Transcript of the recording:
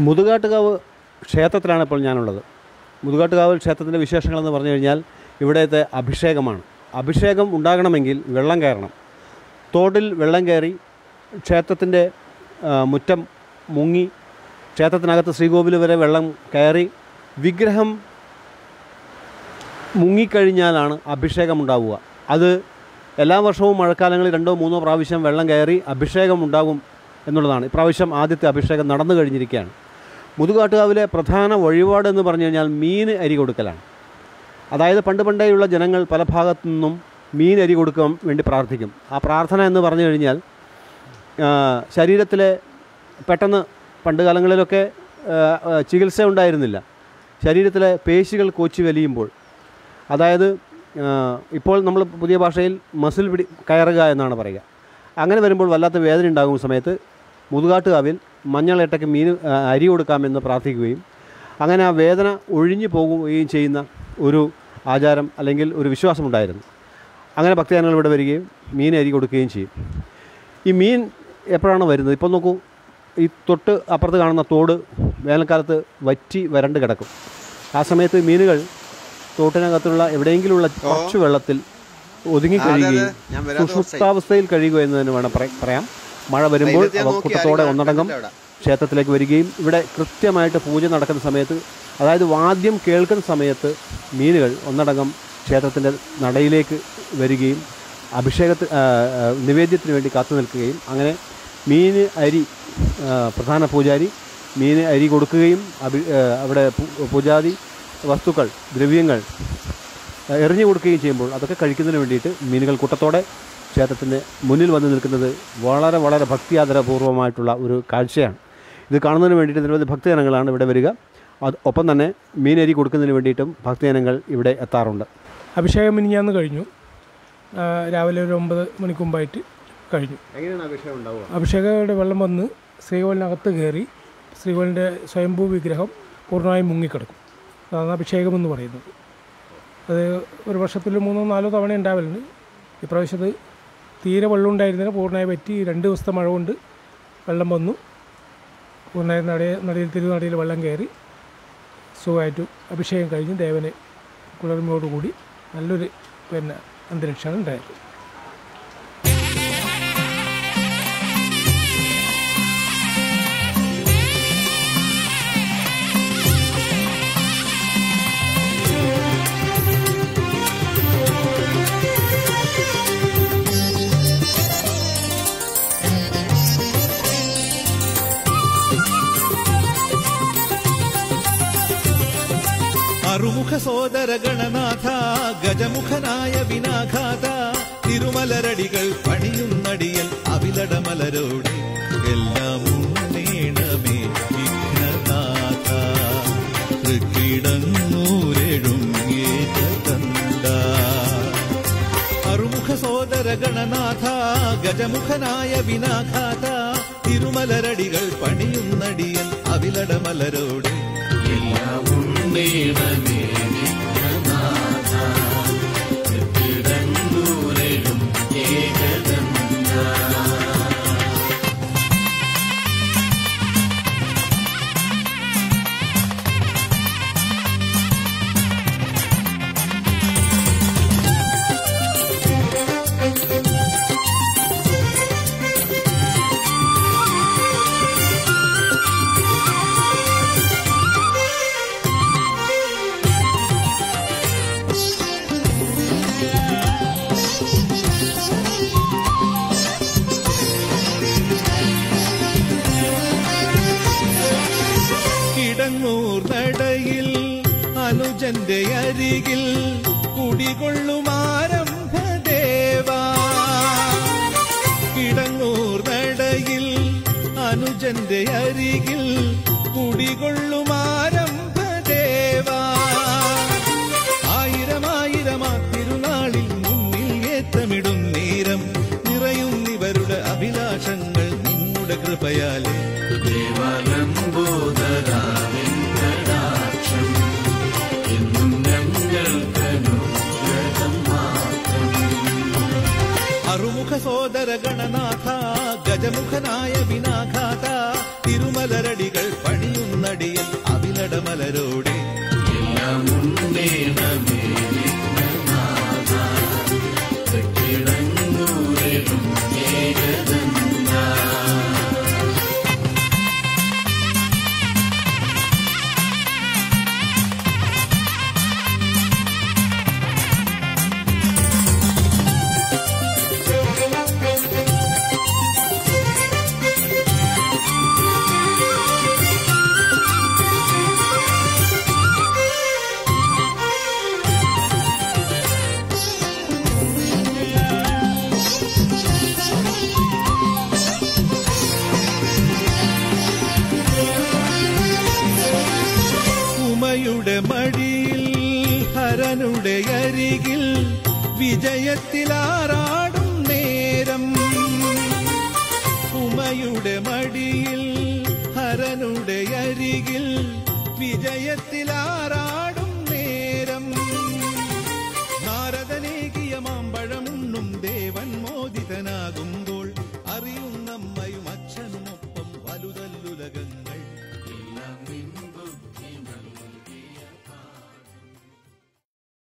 മുതുകാട്ടുകാവ് ക്ഷേത്രത്തിലാണ് ഇപ്പോൾ ഞാനുള്ളത് മുതുകാട്ടുകാവ് ക്ഷേത്രത്തിൻ്റെ വിശേഷങ്ങളെന്ന് പറഞ്ഞു കഴിഞ്ഞാൽ ഇവിടത്തെ അഭിഷേകമാണ് അഭിഷേകം ഉണ്ടാകണമെങ്കിൽ വെള്ളം കയറണം തോട്ടിൽ വെള്ളം കയറി ക്ഷേത്രത്തിൻ്റെ ആ, മുറ്റം മുങ്ങി ക്ഷേത്രത്തിനകത്ത് ശ്രീകോവിൽ വരെ വെള്ളം കയറി വിഗ്രഹം മുങ്ങിക്കഴിഞ്ഞാലാണ് അഭിഷേകം ഉണ്ടാവുക അത് എല്ലാ വർഷവും മഴക്കാലങ്ങളിൽ രണ്ടോ മൂന്നോ പ്രാവശ്യം വെള്ളം കയറി അഭിഷേകം ഉണ്ടാകും എന്നുള്ളതാണ് ഇപ്രാവശ്യം ആദ്യത്തെ അഭിഷേകം നടന്നു കഴിഞ്ഞിരിക്കുകയാണ് മുതുകാട്ടുകാവിലെ പ്രധാന വഴിപാട് എന്ന് പറഞ്ഞു കഴിഞ്ഞാൽ മീൻ അരി കൊടുക്കലാണ് അതായത് പണ്ട് പണ്ടേയുള്ള ജനങ്ങൾ പല ഭാഗത്തു നിന്നും മീൻ അരി കൊടുക്കാൻ വേണ്ടി പ്രാർത്ഥിക്കും ആ പ്രാർത്ഥന എന്ന് പറഞ്ഞു കഴിഞ്ഞാൽ ആ, ശരീരത്തിലെ പെട്ടെന്ന് പണ്ട് കാലങ്ങളിലൊക്കെ ആ, ആ, ചികിത്സ ഉണ്ടായിരുന്നില്ല ശരീരത്തിലെ പേശികൾ കോച്ചി വലിയുമ്പോൾ അതായത് ആ, ഇപ്പോൾ നമ്മൾ പുതിയ ഭാഷയിൽ മസിൽ പിടി കയറുക എന്നാണ് പറയുക അങ്ങനെ വരുമ്പോൾ വല്ലാത്ത വേദന ഉണ്ടാകുന്ന സമയത്ത് മുതുകാട്ടുകാവിൽ മഞ്ഞളേട്ടയ്ക്ക് മീൻ ആ, അരി കൊടുക്കാമെന്ന് പ്രാർത്ഥിക്കുകയും അങ്ങനെ ആ വേദന ഒഴിഞ്ഞു പോകുകയും ചെയ്യുന്ന ഒരു ആചാരം അല്ലെങ്കിൽ ഒരു വിശ്വാസമുണ്ടായിരുന്നു അങ്ങനെ ഭക്തജനങ്ങൾ ഇവിടെ വരികയും മീൻ അരി കൊടുക്കുകയും ചെയ്യും ഈ മീൻ എപ്പോഴാണ് വരുന്നത് ഇപ്പോൾ നോക്കൂ ഈ തൊട്ട് അപ്പുറത്ത് കാണുന്ന തോട് വേനൽക്കാലത്ത് വറ്റി വരണ്ട് കിടക്കും ആ സമയത്ത് മീനുകൾ തോട്ടിനകത്തുള്ള എവിടെയെങ്കിലുമുള്ള കുറച്ച് വെള്ളത്തിൽ ഒതുങ്ങി കഴിയുകയും ഞാൻ വരാത്ത സുഷുപ്താവസ്ഥയിൽ കഴിയുക എന്ന് തന്നെ വേണം പറ- പറയാം മഴ വരുമ്പോൾ ധൈര്യത്തെ അവ നോക്കി കൂട്ടത്തോടെ ആരും ഒന്നടങ്കം കണ്ടില്ല ക്ഷേത്രത്തിലേക്ക് വരികയും ഇവിടെ കൃത്യമായിട്ട് പൂജ നടക്കുന്ന സമയത്ത് അതായത് വാദ്യം കേൾക്കുന്ന സമയത്ത് മീനുകൾ ഒന്നടങ്കം ക്ഷേത്രത്തിൻ്റെ നടയിലേക്ക് വരികയും അഭിഷേകത്തിന് നിവേദ്യത്തിന് വേണ്ടി കാത്തു നിൽക്കുകയും അങ്ങനെ മീൻ അരി ആ, പ്രധാന പൂജാരി മീൻ അരി കൊടുക്കുകയും അഭി ആ, അവിടെ പൂ- പൂജാതി വസ്തുക്കൾ ദ്രവ്യങ്ങൾ ആ, എറിഞ്ഞു കൊടുക്കുകയും ചെയ്യുമ്പോൾ അതൊക്കെ കഴിക്കുന്നതിന് വേണ്ടിയിട്ട് മീനുകൾ കൂട്ടത്തോടെ ക്ഷേത്രത്തിൻ്റെ മുന്നിൽ വന്ന് നിൽക്കുന്നത് വളരെ വളരെ ഭക്തിയാദരപൂർവ്വമായിട്ടുള്ള ഒരു കാഴ്ചയാണ് ഇത് കാണുന്നതിന് വേണ്ടിയിട്ട് നിരവധി ഭക്തജനങ്ങളാണ് ഇവിടെ വരിക അത് ഒപ്പം തന്നെ മീനരി കൊടുക്കുന്നതിന് വേണ്ടിയിട്ടും ഭക്തജനങ്ങൾ ഇവിടെ എത്താറുണ്ട് അഭിഷേകം മിനിഞ്ഞാന്ന് കഴിഞ്ഞു ആ, രാവിലെ ഒരു ഒമ്പത് മണിക്ക് മുമ്പായിട്ട് കഴിഞ്ഞു എങ്ങനെയാണ് അഭിഷേകം ഉണ്ടാവുക അഭിഷേകയുടെ വെള്ളം വന്ന് ശ്രീകോവിലിനകത്ത് കയറി ശ്രീകോവിലിൻ്റെ സ്വയംഭൂ വിഗ്രഹം പൂർണ്ണമായും മുങ്ങിക്കിടക്കും അതാണ് അഭിഷേകം എന്ന് പറയുന്നത് അത് ഒരു വർഷത്തിൽ മൂന്നോ നാലോ തവണ ഉണ്ടാവലുണ്ട് ഇപ്രാവശ്യത്ത് തീരെ വെള്ളം ഉണ്ടായിരുന്നില്ല പൂർണ്ണമായി പറ്റി രണ്ട് ദിവസത്തെ മഴ കൊണ്ട് വെള്ളം വന്നു പൂർണ്ണമായി നടയ നടയിൽ തിരുനടയിൽ വെള്ളം കയറി സുഖമായിട്ട് അഭിഷേകം കഴിഞ്ഞ് ദേവനെ കുളിർമയോടുകൂടി നല്ലൊരു പിന്നെ അന്തരീക്ഷമാണ് ഉണ്ടായത് അറുമുഖ സോദര ഗണനാഥ ഗജമുഖനായ വിനാഘാത തിരുമലരടികൾ പണിയുന്നടിയൻ അവിലടമലരോടെ എല്ലാം ഉണ്ണേണമേ വിഘ്നനാഥ തൃക്കിടങ്ങൂരെഴും ഏകതന്ത അറുമുഖ സോദര ഗണനാഥ ഗജമുഖനായ വിനാഘാത തിരുമലരടികൾ പണിയുന്നടിയൻ അവിലടമലരോടെ എല്ലാം ഉണ്ണേണമേ കിടങ്ങൂർ നടയിൽ അനുജന്റെ അരികിൽ കുടികൊള്ളുമാരംഭ ദേവാ കിടങ്ങൂർ നടയിൽ അനുജന്റെ അരികിൽ കുടികൊള്ളുമാരംഭ ദേവാ ആയിരമായിരമാ തിരുനാളിൽ മുന്നിൽ ഏത്തമിടും നേരം നിറയുന്നിവരുടെ അഭിലാഷങ്ങൾ നിങ്ങളുടെ കൃപയാലേ അറുമുഖ സോദര ഗണനാഥ ഗജമുഖനായ വിനാഘാത തിരുമലരടികൾ പണിയുന്ന ഹരനുടെ അരികിൽ വിജയത്തിലാറാടും നേരം ഉമയുടെ മടിയിൽ ഹരനുടെ അരികിൽ വിജയത്തിലാറാടും